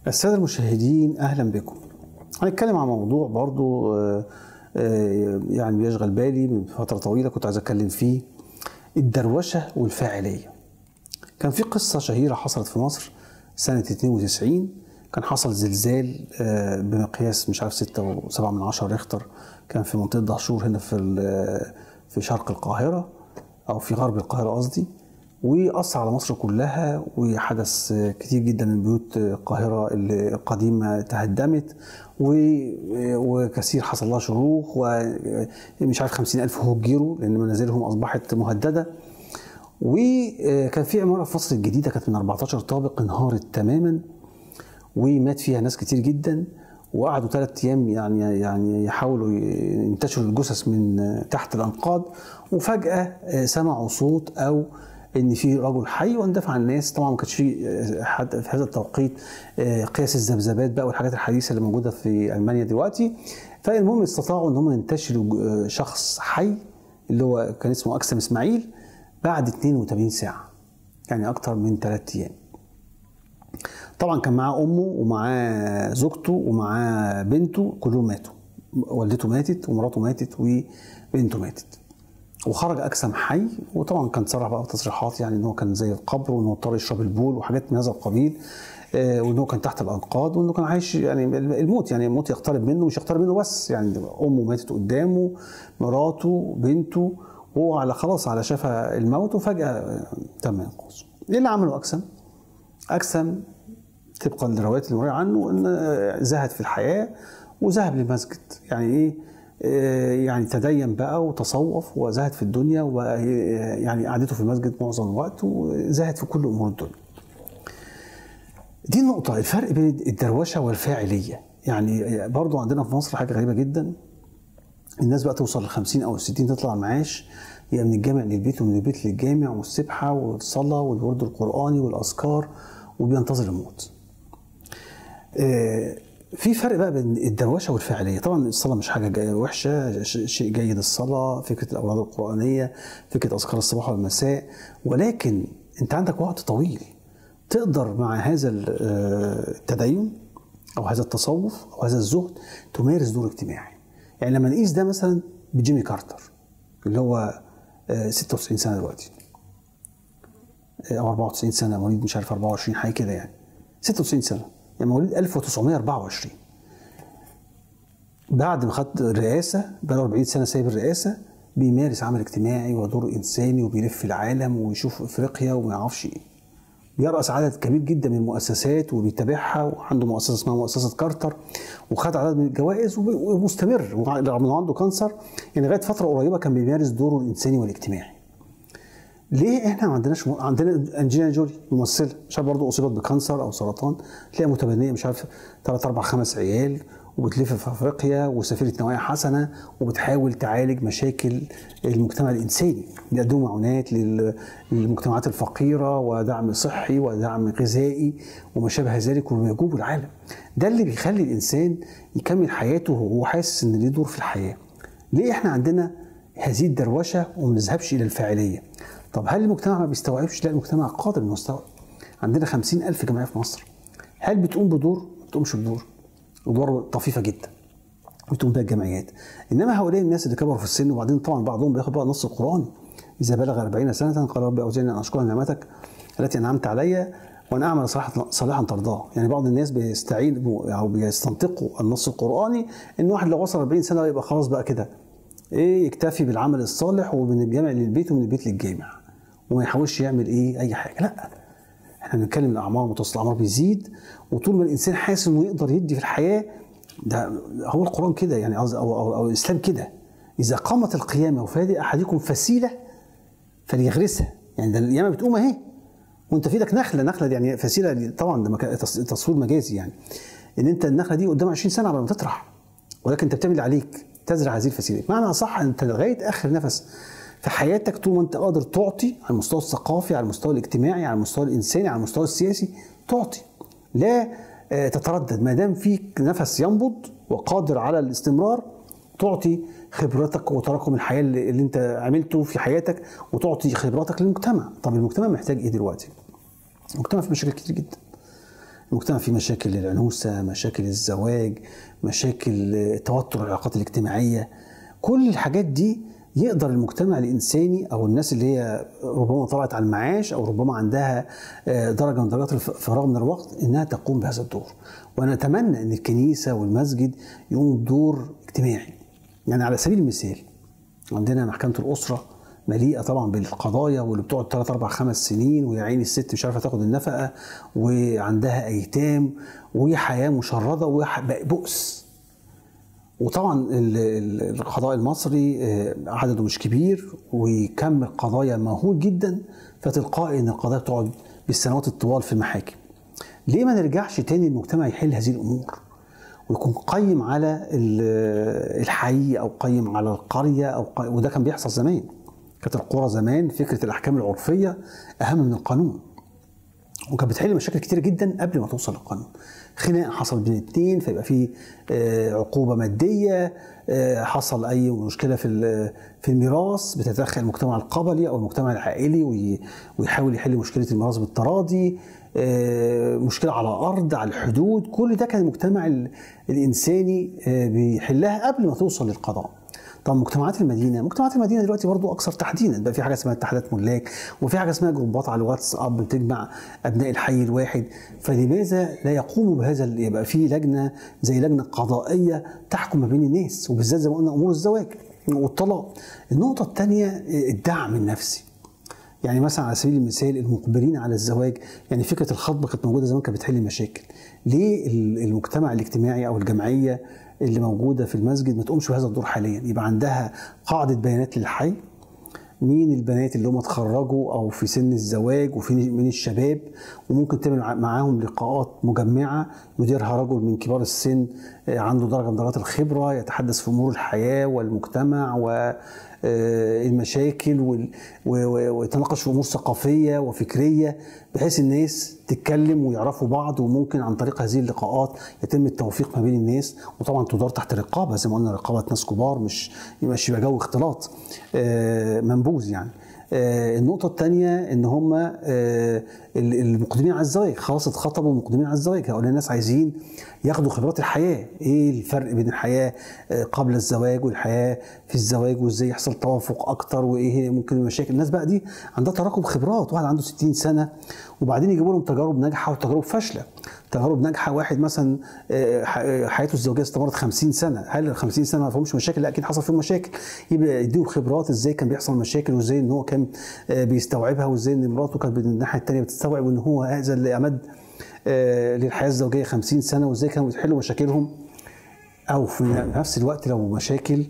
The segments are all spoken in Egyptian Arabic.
السادة المشاهدين أهلا بكم هنتكلم عن موضوع برضو آه، آه، يعني بيشغل بالي من فترة طويلة كنت عايز أتكلم فيه الدروشة والفاعلية كان في قصة شهيرة حصلت في مصر سنة 92 كان حصل زلزال آه، بمقياس مش عارف 6 و7 من 10 ريختر كان في منطقة دهشور هنا في ال- في شرق القاهرة أو في غرب القاهرة قصدي وأثر على مصر كلها وحدث كتير جدا من بيوت القاهرة القديمة تهدمت و- وكثير حصل لها شروخ ومش عارف خمسين ألف هجروا لأن منازلهم أصبحت مهددة وكان في عمارة في مصر الجديدة كانت من 14 طابق انهارت تماما ومات فيها ناس كتير جدا وقعدوا ثلاث ايام يعني يعني يحاولوا ينتشروا الجثث من تحت الانقاض وفجاه سمعوا صوت او ان في رجل حي واندفع الناس طبعا ما كانش في حد في هذا التوقيت قياس الذبذبات بقى والحاجات الحديثه اللي موجوده في المانيا دلوقتي فالمهم استطاعوا ان هم ينتشروا شخص حي اللي هو كان اسمه اكسم اسماعيل بعد 82 ساعه يعني اكتر من ثلاث ايام طبعا كان معاه امه ومعاه زوجته ومعاه بنته كلهم ماتوا والدته ماتت ومراته ماتت وبنته ماتت وخرج اجسام حي وطبعا كان صرح بقى تصريحات يعني ان هو كان زي القبر وان هو اضطر يشرب البول وحاجات من هذا القبيل آه، وان هو كان تحت الانقاض وانه كان عايش يعني الموت يعني الموت يقترب منه مش يقترب منه بس يعني امه ماتت قدامه مراته بنته وهو على خلاص على شفا الموت وفجاه آه، تم انقاذه. ايه اللي عمله اجسام؟ اجسام طبقا للروايات اللي مرية عنه ان زهد في الحياه وذهب للمسجد يعني ايه آه، يعني تدين بقى وتصوف وزهد في الدنيا ويعني قعدته في المسجد معظم الوقت وزهد في كل امور الدنيا. دي النقطة الفرق بين الدروشة والفاعلية يعني برضو عندنا في مصر حاجة غريبة جدا الناس بقى توصل ل 50 او 60 تطلع معاش يا من الجامع للبيت ومن البيت للجامع والسبحة والصلاة والورد القرآني والأذكار وبينتظر الموت. آه، في فرق بقى بين الدروشه والفعليه طبعا الصلاه مش حاجه جاية وحشه ش- شيء جيد الصلاه فكره الاوراد القرانيه فكره اذكار الصباح والمساء ولكن انت عندك وقت طويل تقدر مع هذا ال- آه، التدين او هذا التصوف او هذا الزهد تمارس دور اجتماعي يعني لما نقيس ده مثلا بجيمي كارتر اللي هو آه، 96 سنه دلوقتي او 94 سنه مواليد مش عارف 24 حاجه كده يعني 96 سنه يعني مواليد 1924 بعد ما خد الرئاسه بقى له 40 سنه سايب الرئاسه بيمارس عمل اجتماعي ودور انساني وبيلف العالم ويشوف افريقيا وما يعرفش ايه بيرأس عدد كبير جدا من المؤسسات وبيتابعها وعنده مؤسسه اسمها مؤسسه كارتر وخد عدد من الجوائز وب- ومستمر رغم انه عنده كانسر يعني لغايه فتره قريبه كان بيمارس دوره الانساني والاجتماعي. ليه احنا ما عندناش م... عندنا انجلينا جولي ممثله مش عارف برضه اصيبت بكانسر او سرطان تلاقيها متبنيه مش عارف ثلاث اربع خمس عيال وبتلف في افريقيا وسفيره نوايا حسنه وبتحاول تعالج مشاكل المجتمع الانساني بيقدموا معونات لل- للمجتمعات الفقيره ودعم صحي ودعم غذائي وما شابه ذلك وبيجوبوا العالم ده اللي بيخلي الانسان يكمل حياته وهو حاسس ان ليه دور في الحياه ليه احنا عندنا هذه الدروشه وما نذهبش الى الفاعليه طب هل المجتمع ما بيستوعبش؟ لا المجتمع قادر انه يستوعب. عندنا خمسين ألف جمعية في مصر. هل بتقوم بدور؟ ما بتقومش بدور. أدوار طفيفة جدا. بتقوم بها الجمعيات. إنما هؤلاء الناس اللي كبروا في السن وبعدين طبعا بعضهم بياخد بقى النص القرآني. إذا بلغ 40 سنة قال ربي أوزعني أن أشكر نعمتك التي أنعمت علي وأن أعمل صالحا صالحا ترضاه. يعني بعض الناس بيستعين أو بيستنطقوا النص القرآني إن واحد لو وصل 40 سنة يبقى خلاص بقى كده ايه يكتفي بالعمل الصالح ومن الجامع للبيت ومن البيت للجامع وما يحاولش يعمل ايه اي حاجه لا احنا بنتكلم الاعمار متوسط الاعمار بيزيد وطول ما الانسان حاسس انه يقدر يدي في الحياه ده هو القران كده يعني قصدي- او, أو, أو الاسلام كده اذا قامت القيامه وفادي احدكم فسيله فليغرسها يعني ده القيامه بتقوم اهي وانت في ايدك نخله نخله دي يعني فسيله دي طبعا ده مكا- تص- تصوير مجازي يعني ان انت النخله دي قدام 20 سنه قبل ما تطرح ولكن انت بتعمل اللي عليك تزرع هذه الفسيله معنى اصح انت لغايه اخر نفس في حياتك طول ما انت قادر تعطي على المستوى الثقافي على المستوى الاجتماعي على المستوى الانساني على المستوى السياسي تعطي لا آه، تتردد ما دام فيك نفس ينبض وقادر على الاستمرار تعطي خبرتك وتراكم الحياه اللي اللي انت عملته في حياتك وتعطي خبراتك للمجتمع طب المجتمع محتاج ايه دلوقتي المجتمع في مشاكل كتير جدا المجتمع فيه مشاكل العنوسه مشاكل الزواج مشاكل توتر العلاقات الاجتماعيه كل الحاجات دي يقدر المجتمع الانساني او الناس اللي هي ربما طلعت على المعاش او ربما عندها آه، درجه من درجات الفراغ من الوقت انها تقوم بهذا الدور وانا اتمنى ان الكنيسه والمسجد يقوموا بدور اجتماعي يعني على سبيل المثال عندنا محكمه الاسره مليئه طبعا بالقضايا واللي بتقعد 3 4 5 سنين ويا عيني الست مش عارفه تاخد النفقه وعندها ايتام وهي حياه مشرده وبؤس وطبعا القضاء المصري آه، عدده مش كبير وكم القضايا مهول جدا فتلقائي ان القضايا بتقعد بالسنوات الطوال في المحاكم. ليه ما نرجعش تاني المجتمع يحل هذه الامور؟ ويكون قيم على الحي او قيم على القريه او قيم وده كان بيحصل زمان. كانت القرى زمان فكره الاحكام العرفيه اهم من القانون. وكانت بتحل مشاكل كتير جدا قبل ما توصل للقانون. خناق حصل بين الاثنين فيبقى في آه، عقوبه ماديه آه، حصل اي مشكله في في الميراث بتتدخل المجتمع القبلي او المجتمع العائلي ويحاول يحل مشكله الميراث بالتراضي آه، مشكله على ارض على الحدود كل ده كان المجتمع الانساني بيحلها قبل ما توصل للقضاء طب مجتمعات المدينه مجتمعات المدينه دلوقتي برضو اكثر تحديدا بقى في حاجه اسمها اتحادات ملاك وفي حاجه اسمها جروبات على الواتساب بتجمع ابناء الحي الواحد فلماذا لا يقوموا بهذا يبقى في لجنه زي لجنه قضائيه تحكم ما بين الناس وبالذات زي ما قلنا امور الزواج والطلاق النقطه الثانيه الدعم النفسي يعني مثلا على سبيل المثال المقبلين على الزواج يعني فكره الخطبه كانت موجوده زمان كانت بتحل مشاكل ليه المجتمع الاجتماعي او الجمعيه اللي موجوده في المسجد ما تقومش بهذا الدور حاليا يبقى عندها قاعده بيانات للحي مين البنات اللي هم اتخرجوا او في سن الزواج وفي من الشباب وممكن تعمل معاهم لقاءات مجمعه يديرها رجل من كبار السن آه، عنده درجه من درجات الخبره يتحدث في امور الحياه والمجتمع و آه، المشاكل ويتناقش في امور ثقافيه وفكريه بحيث الناس تتكلم ويعرفوا بعض وممكن عن طريق هذه اللقاءات يتم التوفيق ما بين الناس وطبعا تدار تحت رقابه زي ما قلنا رقابه ناس كبار مش مش يبقى جو اختلاط آه، منبوذ يعني آه، النقطة الثانية إن هم آه، المقدمين على الزواج خلاص اتخطبوا مقدمين على الزواج هؤلاء الناس عايزين ياخدوا خبرات الحياة إيه الفرق بين الحياة آه، قبل الزواج والحياة في الزواج وإزاي يحصل توافق أكتر وإيه ممكن المشاكل الناس بقى دي عندها تراكم خبرات واحد عنده 60 سنة وبعدين يجيبوا لهم تجارب ناجحة وتجارب فاشلة تجارب ناجحه واحد مثلا آه، آه، حياته الزوجيه استمرت 50 سنه هل ال 50 سنه ما فيهمش مشاكل لا اكيد حصل فيهم مشاكل يبقى يديهم خبرات ازاي كان بيحصل مشاكل وازاي ان هو كان آه، بيستوعبها وازاي ان مراته كانت من الناحيه الثانيه بتستوعب ان هو هذا اللي امد للحياه الزوجيه 50 سنه وازاي كانوا بيحلوا مشاكلهم او في نفس الوقت لو مشاكل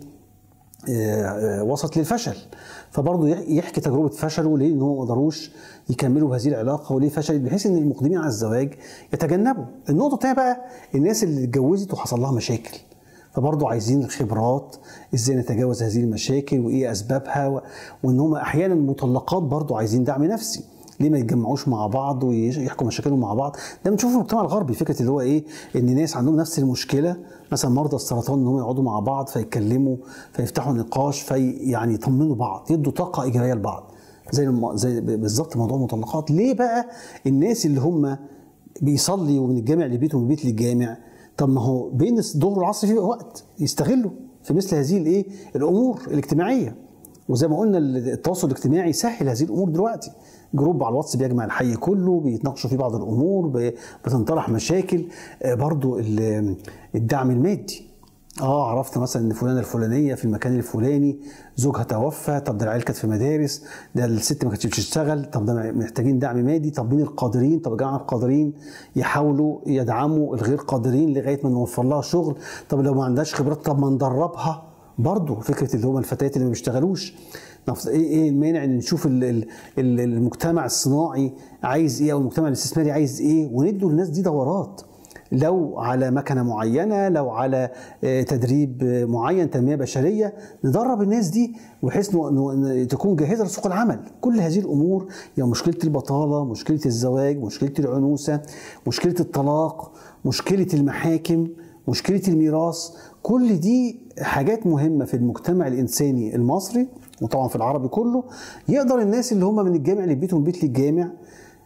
وصلت للفشل فبرضه يحكي تجربه فشله ليه ان هو ما قدروش يكملوا بهذه العلاقه وليه فشلت بحيث ان المقدمين على الزواج يتجنبوا النقطه الثانيه بقى الناس اللي اتجوزت وحصل لها مشاكل فبرضه عايزين الخبرات ازاي نتجاوز هذه المشاكل وايه اسبابها وان هم احيانا المطلقات برضه عايزين دعم نفسي ليه ما يتجمعوش مع بعض ويحكوا مشاكلهم مع بعض ده بنشوفه في المجتمع الغربي فكره اللي هو ايه ان ناس عندهم نفس المشكله مثلا مرضى السرطان ان هم يقعدوا مع بعض فيتكلموا فيفتحوا نقاش في يعني يطمنوا بعض يدوا طاقه ايجابيه لبعض زي زي بالظبط موضوع المطلقات ليه بقى الناس اللي هم بيصلي ومن الجامع لبيته ومن البيت للجامع طب ما هو بين الظهر والعصر في وقت يستغلوا في مثل هذه الايه الامور الاجتماعيه وزي ما قلنا التواصل الاجتماعي سهل هذه الامور دلوقتي جروب على الواتس بيجمع الحي كله بيتناقشوا في بعض الامور بتنطرح مشاكل آه، برضو الدعم المادي اه عرفت مثلا ان فلانه الفلانيه في المكان الفلاني زوجها توفى طب ده العيال كانت في مدارس ده الست ما كانتش بتشتغل طب ده محتاجين دعم مادي طب مين القادرين طب جماعه القادرين يحاولوا يدعموا الغير قادرين لغايه ما نوفر لها شغل طب لو ما عندهاش خبرات طب ما ندربها برضه فكره اللي هم الفتيات اللي ما بيشتغلوش ايه ايه المانع ان نشوف المجتمع الصناعي عايز ايه او المجتمع الاستثماري عايز ايه وندوا للناس دي دورات لو على مكنه معينه لو على آه، تدريب معين تنميه بشريه ندرب الناس دي بحيث تكون جاهزه لسوق العمل كل هذه الامور هي مشكله البطاله مشكله الزواج مشكله العنوسه مشكله الطلاق مشكله المحاكم مشكله الميراث كل دي حاجات مهمه في المجتمع الانساني المصري وطبعا في العربي كله يقدر الناس اللي هم من الجامع للبيت ومن البيت للجامع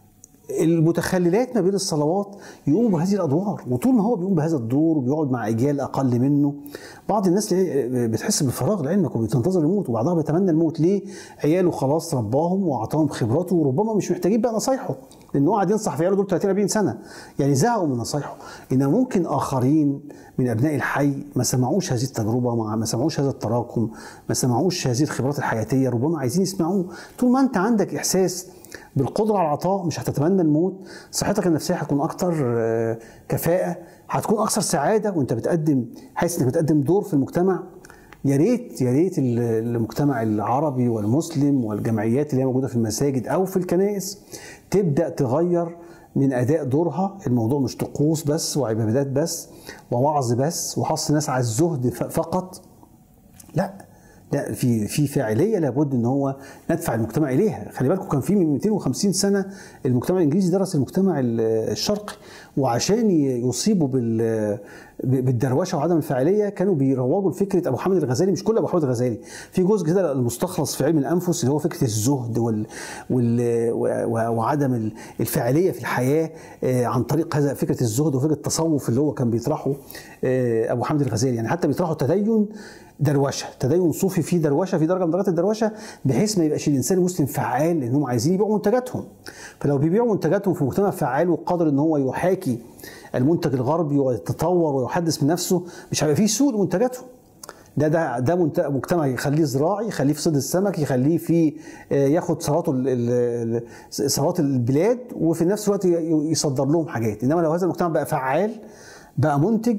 المتخللات ما بين الصلوات يقوموا بهذه الادوار وطول ما هو بيقوم بهذا الدور وبيقعد مع اجيال اقل منه بعض الناس ليه بتحس بالفراغ لعلمك وبتنتظر الموت وبعضها بيتمنى الموت ليه؟ عياله خلاص رباهم واعطاهم خبراته وربما مش محتاجين بقى نصايحه لانه قاعد ينصح في عياله دول 30 40 سنه يعني زهقوا من نصايحه انما ممكن اخرين من ابناء الحي ما سمعوش هذه التجربه ما ما سمعوش هذا التراكم ما سمعوش هذه الخبرات الحياتيه ربما عايزين يسمعوه طول ما انت عندك احساس بالقدره على العطاء مش هتتمنى الموت صحتك النفسيه هتكون اكتر آه، كفاءه هتكون اكثر سعاده وانت بتقدم حاسس انك بتقدم دور في المجتمع يا ريت يا ريت ال- المجتمع العربي والمسلم والجمعيات اللي هي موجوده في المساجد او في الكنائس تبدا تغير من اداء دورها الموضوع مش طقوس بس وعبادات بس ووعظ بس وحص ناس على الزهد ف- فقط لا لا في في فاعليه لابد ان هو ندفع المجتمع اليها خلي بالكم كان في من 250 سنه المجتمع الانجليزي درس المجتمع ال- الشرقي وعشان ي- يصيبوا بال بالدروشه وعدم الفاعليه كانوا بيروجوا لفكره ابو حامد الغزالي مش كل ابو حامد الغزالي في جزء كده المستخلص في علم الانفس اللي هو فكره الزهد وال, وال و- وعدم ال- الفاعليه في الحياه آه، عن طريق هذا فكره الزهد وفكره التصوف اللي هو كان بيطرحه آه، ابو حامد الغزالي يعني حتى بيطرحوا التدين دروشه تدين صوفي فيه دروشه في درجه من درجات الدروشه بحيث ما يبقاش الانسان المسلم فعال لان هم عايزين يبيعوا منتجاتهم فلو بيبيعوا منتجاتهم في مجتمع فعال وقادر ان هو يحاكي المنتج الغربي ويتطور ويحدث من نفسه مش هيبقى فيه سوق لمنتجاتهم ده ده ده منت- مجتمع يخليه زراعي يخليه في صيد السمك يخليه في آه، ياخد ثروات ال- ال- ال- ثروات البلاد وفي نفس الوقت ي- يصدر لهم حاجات انما لو هذا المجتمع بقى فعال بقى منتج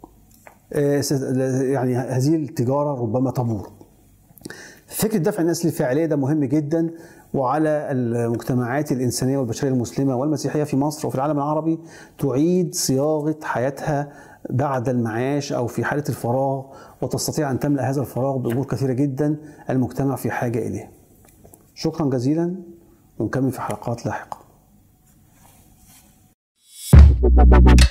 آه، س- يعني هذه التجاره ربما تبور فكره دفع الناس للفاعليه ده مهم جدا وعلى المجتمعات الانسانيه والبشريه المسلمه والمسيحيه في مصر وفي العالم العربي تعيد صياغه حياتها بعد المعاش او في حاله الفراغ وتستطيع ان تملا هذا الفراغ بامور كثيره جدا المجتمع في حاجه اليها. شكرا جزيلا ونكمل في حلقات لاحقه.